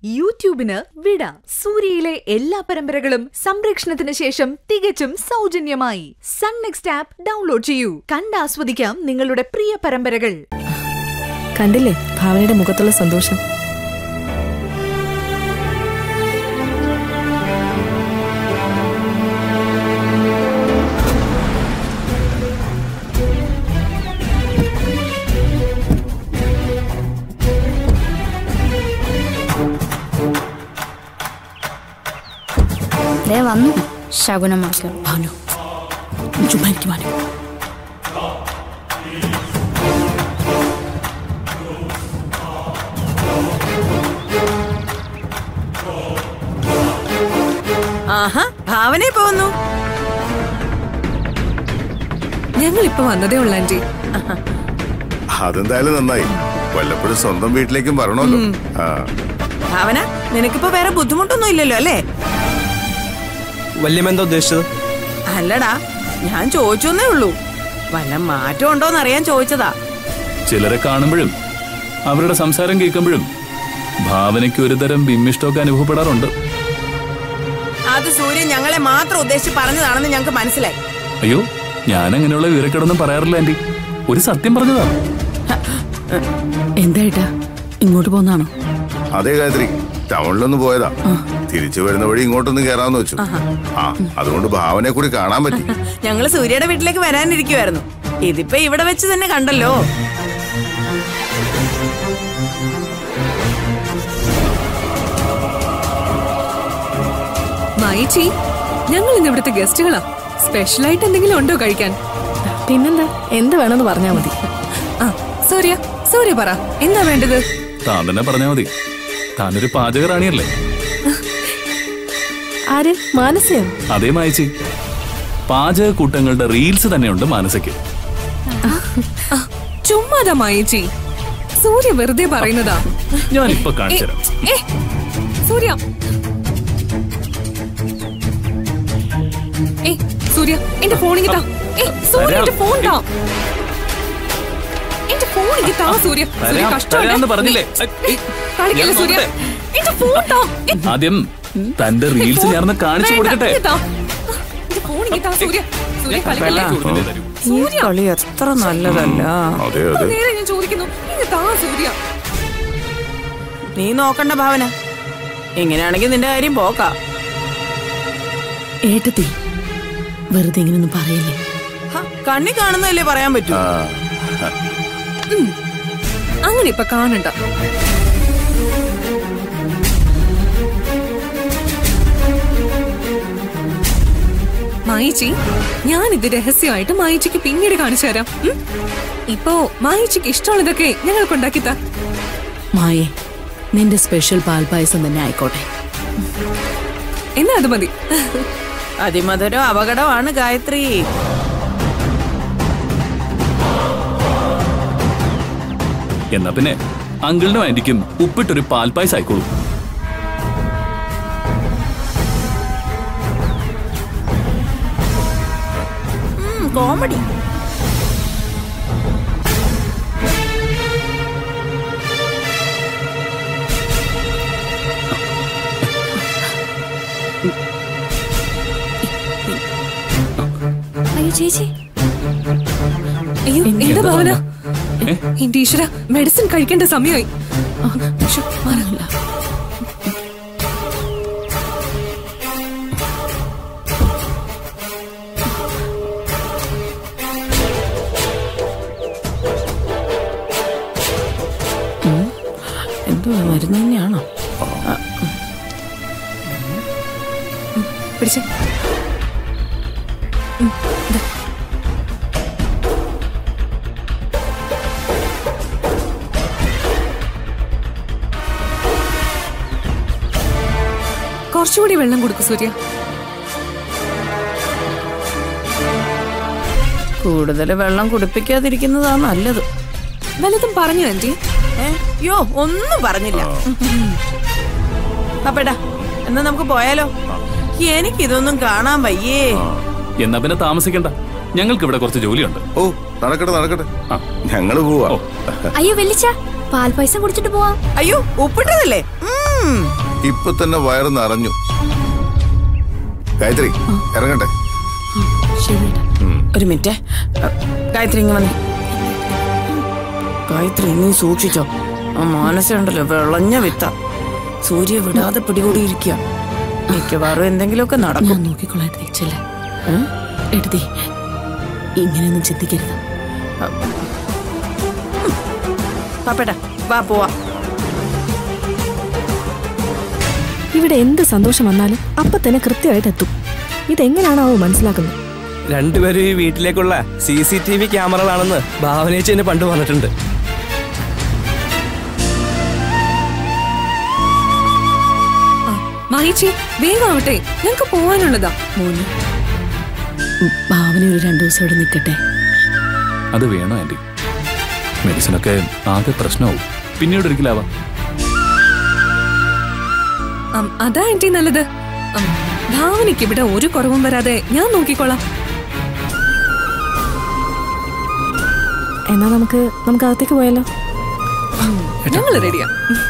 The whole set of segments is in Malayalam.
യൂട്യൂബിന് വിട സൂര്യയിലെ എല്ലാ പരമ്പരകളും സംരക്ഷണത്തിന് ശേഷം തികച്ചും സൗജന്യമായി സൺ നെക്സ്റ്റ് ആപ്പ് ഡൗൺലോഡ് ചെയ്യൂ കണ്ടാസ്വദിക്കാം നിങ്ങളുടെ പ്രിയ പരമ്പരകൾ കണ്ടില്ലേ ഭാവനയുടെ മുഖത്തുള്ള സന്തോഷം ദേ വന്നു ശകുനമാക്കൾ ഭാനു ചുമ്മാ എനിക്ക് ഭാനു ആഹാ ഭാവനെ പോന്നു ഞങ്ങൾ ഇപ്പൊ വന്നതേ ഉള്ളു ആന്റി അതെന്തായാലും നന്നായി വല്ലപ്പോഴും സ്വന്തം വീട്ടിലേക്കും വരണമല്ലോ ആ ഭാവന നിനക്കിപ്പോ വേറെ ബുദ്ധിമുട്ടൊന്നും ഇല്ലല്ലോ അല്ലേ വല്യമ്മ എന്താ ഉദ്ദേശിച്ചത് അല്ലടാ ഞാൻ ചോദിച്ചൊന്നേ ഉള്ളൂ വല്ല മാറ്റം ഉണ്ടോന്ന് അറിയാൻ ചോദിച്ചതാ ചിലരെ കാണുമ്പോഴും അവരുടെ സംസാരം കേൾക്കുമ്പോഴും ഭാവനയ്ക്ക് ഒരുതരം വിമ്മിഷ്ടമൊക്കെ അനുഭവപ്പെടാറുണ്ട് അത് സൂര്യൻ ഞങ്ങളെ മാത്രം ഉദ്ദേശിച്ച് പറഞ്ഞതാണെന്ന് ഞങ്ങൾക്ക് മനസ്സിലായി അയ്യോ ഞാൻ അങ്ങനെയുള്ള വിവരക്കേടൊന്നും പറയാറില്ല ആന്റി ഒരു സത്യം പറഞ്ഞതാ എന്തായിട്ടാ ഇങ്ങോട്ട് പോന്നാണോ അതേ ഗായത്രി ടൗണിലൊന്ന് പോയതാ തിരിച്ചു വരുന്ന വഴി ഇങ്ങോട്ടൊന്ന് കേറാന്ന് വെച്ചു ആ അതുകൊണ്ട് ഭാവനെ കൂടി കാണാൻ പറ്റി ഞങ്ങള് സൂര്യയുടെ വീട്ടിലേക്ക് വരാനിരിക്കുവായിരുന്നു ഇതിപ്പോ ഇവിടെ വെച്ച് തന്നെ കണ്ടല്ലോ മൈച്ചി ഞങ്ങൾ ഇന്ന് ഇവിടുത്തെ ഗസ്റ്റുകളാ സ്പെഷ്യൽ ആയിട്ട് എന്തെങ്കിലും ഉണ്ടോ കഴിക്കാൻ പിന്നെന്താ എന്ത് വേണമെന്ന് പറഞ്ഞാ മതി ആ സൂര്യ സൂര്യ പറ എന്താ വേണ്ടത് താൻ തന്നെ പറഞ്ഞാൽ മതി താനൊരു പാചകറാണിയല്ലേ ആര് മാനസയോ അതേ മായച്ചി പാചക കൂട്ടങ്ങളുടെ റീൽസ് തന്നെയുണ്ട് മാനസയ്ക്ക് ചുമ്മാതാ മായേച്ചി സൂര്യ വെറുതെ പറയുന്നതാ ഞാൻ ഇപ്പൊ കാണിച്ചു തരാം ഏ, സൂര്യ ഏ സൂര്യ എന്റെ ഫോൺ ഇങ്ങത്താ ഏ സൂര്യ തരാം. എന്റെ ഫോൺ താ എന്റെ ഫോൺ ഇങ്ങത്താ സൂര്യ സൂര്യ തരാം, കഷ്ടമുണ്ട് തരാന്ന് പറഞ്ഞില്ലേ? ഏ, കാണിക്കല്ലേ ഞാൻ സൂര്യ നോക്കട്ടെ. എന്റെ ഫോൺ താ ഏ, ആദ്യം തന്റെ റീൽസ് ഫോൺ ഞാനൊന്ന് കാണിച്ചു വേണ്ട, കൊടുക്കട്ടെ ഇങ്ങത്താ. എന്റെ ഫോൺ ഇങ്ങത്താ സൂര്യ സൂര്യ കളിക്കല്ലേ കൊടുത്തിട്ടേ തരൂ. ഈ കളി എത്ര നല്ലതല്ല അതെ ഇത്ര അതെ നേരം ഞാൻ ചോദിക്കുന്നു ഇങ്ങത്താ സൂര്യ നീ നോക്കണ്ട ഭാവന ഇങ്ങനെയാണെങ്കിൽ നിന്റെ കാര്യം പോക്കാ ഏട്ടത്തി വെറുതെ ഇങ്ങനൊന്നും പറയില്ലേ ഹ, കണ്ണി കാണുന്നതല്ലേ പറയാൻ പറ്റൂ ആ അങ്ങനെ ഇപ്പൊ കാണണ്ട മായിച്ചി ഞാനിത് രഹസ്യമായിട്ട് മായിച്ചിക്ക് പിന്നീട് കാണിച്ചു തരാം ഉം? ഇപ്പോ മായിച്ചിക്ക് ഇഷ്ടമുള്ളതൊക്കെ ഞങ്ങൾക്ക് ഉണ്ടാക്കിത്താ മായേ നിന്റെ സ്പെഷ്യൽ പാൽപായസം തന്നെ ആയിക്കോട്ടെ എന്നാ അത് മതി അതിമധുരം അപകടമാണ് ഗായത്രി എന്നാ പിന്നെ അങ്കിളിനും ആന്റിക്കും ഉപ്പിട്ടൊരു പാൽപ്പായസ് ആയിക്കോളൂ ഉം, കോമഡി അയ്യോ ചേച്ചി അയ്യോ എന്താ ഭാവന ഏ? എന്റെ ഈശ്വര മെഡിസിൻ കഴിക്കേണ്ട സമയമായി ശ്ശോ, മാറില്ല. എന്തുവാ മരുന്ന് തന്നെയാണോ പിടിച്ചേ കുറച്ചുകൂടി വെള്ളം കൊടുക്കൂ സൂര്യ കൂടുതൽ വെള്ളം കുടിപ്പിക്കാതിരിക്കുന്നതാ നല്ലത് വല്ലതും പറഞ്ഞു ആന്റി ഏ? യോ ഒന്നും പറഞ്ഞില്ല അപ്പേടാ എന്നാ നമുക്ക് പോയാലോ എനിക്കിതൊന്നും കാണാൻ വയ്യേ എന്നാ പിന്നെ താമസിക്കണ്ട ഞങ്ങൾക്ക് ഇവിടെ കുറച്ച് ജോലിയുണ്ട് ഓ നടക്കട്ടെ നടക്കട്ടെ ആ. ഞങ്ങള് പോവാ ഓ. അയ്യോ വെല്ലിച്ച പാൽപായസം കുടിച്ചിട്ട് പോവാം അയ്യോ ഉപ്പിട്ടത് കേട്ടല്ലേ ഉം. ഇപ്പൊ തന്നെ വയറ് നിറഞ്ഞു ഗായത്രി ഇറങ്ങട്ടെ ശരി ഏട്ടാ. ഒരു മിനിറ്റ് ഗായത്രി ഇങ്ങ് വന്നേ ഗായത്രി നീ സൂക്ഷിച്ചോ ആ മാനസുണ്ടല്ലോ വിളഞ്ഞ വിത്ത സൂര്യ വിടാതെ പിടികൂടിയിരിക്കുക മിക്കവാറും എന്തെങ്കിലുമൊക്കെ നടക്കും ഞാൻ നോക്കിക്കൊള്ളാം എടുത്തി ചെല്ലേ എടുത്തി ഇങ്ങനെയൊന്നും ചിന്തിക്കരുത് പാപ്പേട്ടാ വാ പോവാ ഇവിടെ എന്ത് സന്തോഷം വന്നാലും അപ്പൊ തന്നെ കൃത്യമായിട്ട് എത്തും ഇതെങ്ങനെയാണാവോ മനസ്സിലാക്കുന്നത് രണ്ടുപേരും ഈ വീട്ടിലേക്കുള്ള സി സി ടി വി ക്യാമറകളാണെന്ന് ഭാവനേച്ചി എന്നെ പണ്ട് പറഞ്ഞിട്ടുണ്ട് മായിച്ചി വേഗം ആവട്ടെ ഞങ്ങൾക്ക് പോവാനുള്ളതാ മോനെ ഉം, ഭാവന ഒരു രണ്ടു ദിവസം ഇവിടെ നിൽക്കട്ടെ അത് വേണോ ആന്റി മെഡിസിനൊക്കെ ആകെ പ്രശ്നമാവും പിന്നീട് ഒരിക്കലാവാം അം, അതാ എന്റെ നല്ലത് അം, ഭാവനയ്ക്ക് ഇവിടെ ഒരു കുറവും വരാതെ ഞാൻ നോക്കിക്കോളാം എന്നാ നമുക്ക് നമുക്ക് അകത്തേക്ക് പോയാലോ ഞങ്ങൾ റെഡിയാ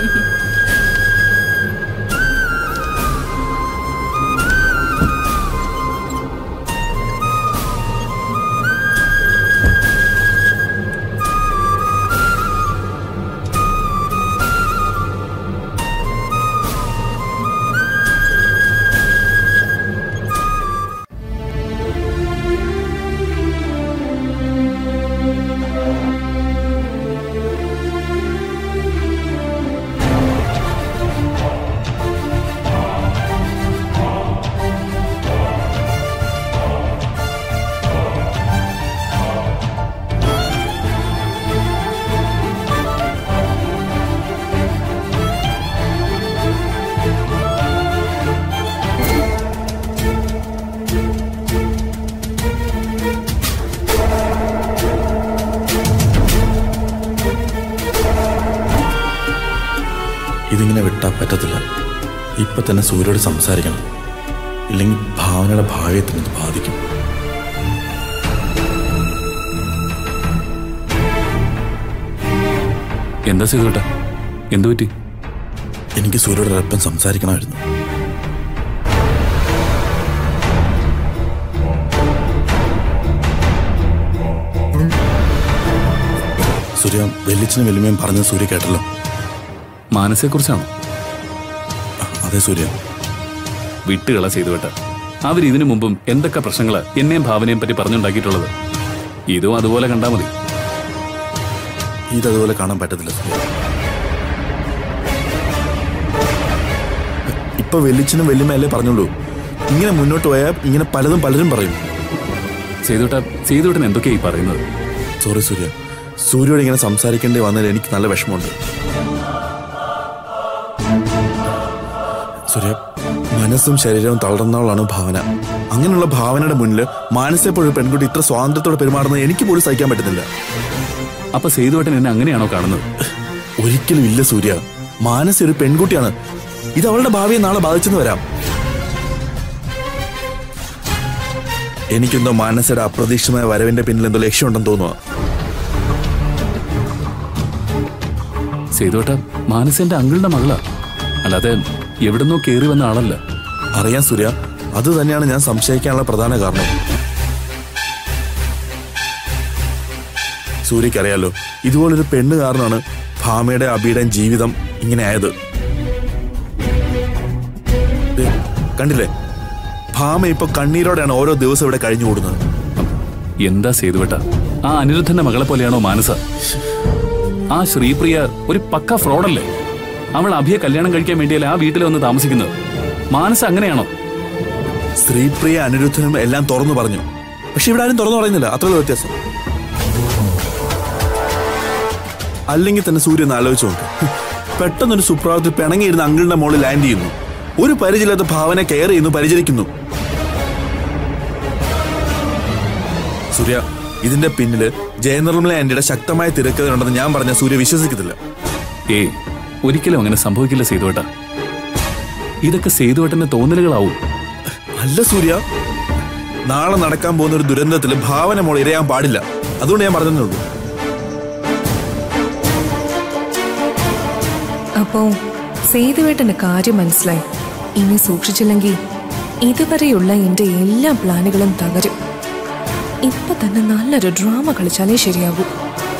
ഇതിങ്ങനെ വിട്ടാ പറ്റത്തില്ല ഇപ്പൊ തന്നെ സൂര്യോട് സംസാരിക്കണം ഇല്ലെങ്കിൽ ഭാവനയുടെ ഭാവിയെ തന്നെ ഇത് ബാധിക്കും എന്താ ചെയ്തോട്ടെ എന്തു പറ്റി എനിക്ക് സൂര്യോട് ഒരല്പം സംസാരിക്കണമായിരുന്നു സൂര്യ വെല്ലിച്ചനും വെല്ലുമയും പറഞ്ഞത് സൂര്യ കേട്ടല്ലോ മാനസയെക്കുറിച്ചാണോ അതെ സൂര്യ വിട്ടുകള ചെയ്തുവിട്ട് അവർ ഇതിനു മുമ്പും എന്തൊക്കെ പ്രശ്നങ്ങള് എന്നെയും ഭാവനയും പറ്റി പറഞ്ഞുണ്ടാക്കിയിട്ടുള്ളത് ഇതും അതുപോലെ കണ്ടാ മതി ഇതതുപോലെ കാണാൻ പറ്റത്തില്ല സൂര്യ ഇപ്പൊ വെല്ലിച്ചനും വെല്ലുമയല്ലേ പറഞ്ഞുള്ളൂ ഇങ്ങനെ മുന്നോട്ട് പോയാൽ ഇങ്ങനെ പലതും പലരും പറയും ചെയ്തുവിട്ട ചെയ്തുവിട്ടൻ എന്തൊക്കെയാ ഈ പറയുന്നത് സോറി സൂര്യ സൂര്യയോട് ഇങ്ങനെ സംസാരിക്കേണ്ടി വന്നതിൽ എനിക്ക് നല്ല വിഷമമുണ്ട് സൂര്യ മനസ്സും ശരീരവും തളർന്നവളാണ് ഭാവന അങ്ങനെയുള്ള ഭാവനയുടെ മുന്നിൽ മാനസെപ്പോഴും പെൺകുട്ടി ഇത്ര സ്വാതന്ത്ര്യത്തോടെ പെരുമാറുന്നത് എനിക്ക് പോലും സഹിക്കാൻ പറ്റുന്നില്ല അപ്പൊ സേതുവേട്ടൻ എന്നെ അങ്ങനെയാണോ കാണുന്നത് ഒരിക്കലും ഇല്ല സൂര്യ മാനസ ഒരു പെൺകുട്ടിയാണ് ഇത് അവളുടെ ഭാവിയെ നാളെ ബാധിച്ചെന്ന് വരാം എനിക്കെന്തോ മാനസയുടെ അപ്രതീക്ഷിതമായ വരവിന്റെ പിന്നിൽ എന്തോ ലക്ഷ്യമുണ്ടെന്ന് തോന്നുക സേതുവേട്ട മാനസന്റെ അങ്കിളുടെ മകളാ അല്ലാതെ എവിടുന്നോ കേറി വന്ന ആളല്ല അറിയാം സൂര്യ അത് തന്നെയാണ് ഞാൻ സംശയിക്കാനുള്ള പ്രധാന കാരണം സൂര്യക്ക് അറിയാലോ ഇതുപോലൊരു പെണ്ണ് കാരണമാണ് ഭാമയുടെ അബിയുടെയും ജീവിതം ഇങ്ങനെ ആയത് ദേ, കണ്ടില്ലേ ഭാമ ഇപ്പൊ കണ്ണീരോടെയാണ് ഓരോ ദിവസം ഇവിടെ കഴിഞ്ഞു കൂടുന്നത് എന്താ സേതുവേട്ട ആ അനിരുദ്ധന്റെ മകളെ പോലെയാണോ മാനസ ആ ശ്രീപ്രിയ ഒരു പക്ക ഫ്രോഡല്ലേ അവൾ അഭിയെ കല്യാണം കഴിക്കാൻ വേണ്ടിയല്ലേ ആ വീട്ടിൽ വന്ന് താമസിക്കുന്നത് മാനസ അങ്ങനെയാണോ സ്ത്രീപ്രിയ അനിരുദ്ധനും എല്ലാം തുറന്നു പറഞ്ഞു പക്ഷെ ഇവിടെ ആരും തുറന്നു പറയുന്നില്ല അത്രയുള്ള വ്യത്യാസം അല്ലെങ്കിൽ തന്നെ സൂര്യൻ ഒന്ന് ആലോചിച്ച് നോക്ക് പെട്ടെന്നൊരു സുപ്രഭാതത്തിൽ പിണങ്ങിയിരുന്ന അങ്കിളിന്റെ മോളിൽ ലാൻഡ് ചെയ്യുന്നു ഒരു പരിചയമില്ലാത്ത ഭാവനെ കെയർ ചെയ്യുന്നു പരിചരിക്കുന്നു സൂര്യ ഇതിന്റെ പിന്നില് ജയനിർമ്മല ആന്റിയുടെ ശക്തമായ തിരക്കഥയുണ്ടെന്ന് ഞാൻ പറഞ്ഞ സൂര്യ വിശ്വസിക്കത്തില്ല ഏയ് ഒരിക്കലും അങ്ങനെ സംഭവിക്കില്ല സേതുവേട്ട ഇതൊക്കെ സേതുവേട്ടന്റെ തോന്നലുകളാവും അല്ല സൂര്യ നാളെ നടക്കാൻ പോകുന്ന ഒരു ദുരന്തത്തിൽ ഭാവന മോൾ ഇരയാൻ പാടില്ല അതുകൊണ്ട് ഞാൻ പറഞ്ഞതേ ഉള്ളൂ അപ്പോ സേതുവേട്ടന്റെ കാര്യം മനസ്സിലായി ഇനി സൂക്ഷിച്ചില്ലെങ്കിൽ ഇതുവരെയുള്ള എന്റെ എല്ലാ പ്ലാനുകളും തകരും ഇപ്പൊ തന്നെ നല്ലൊരു ഡ്രാമ കളിച്ചാലേ ശരിയാകൂ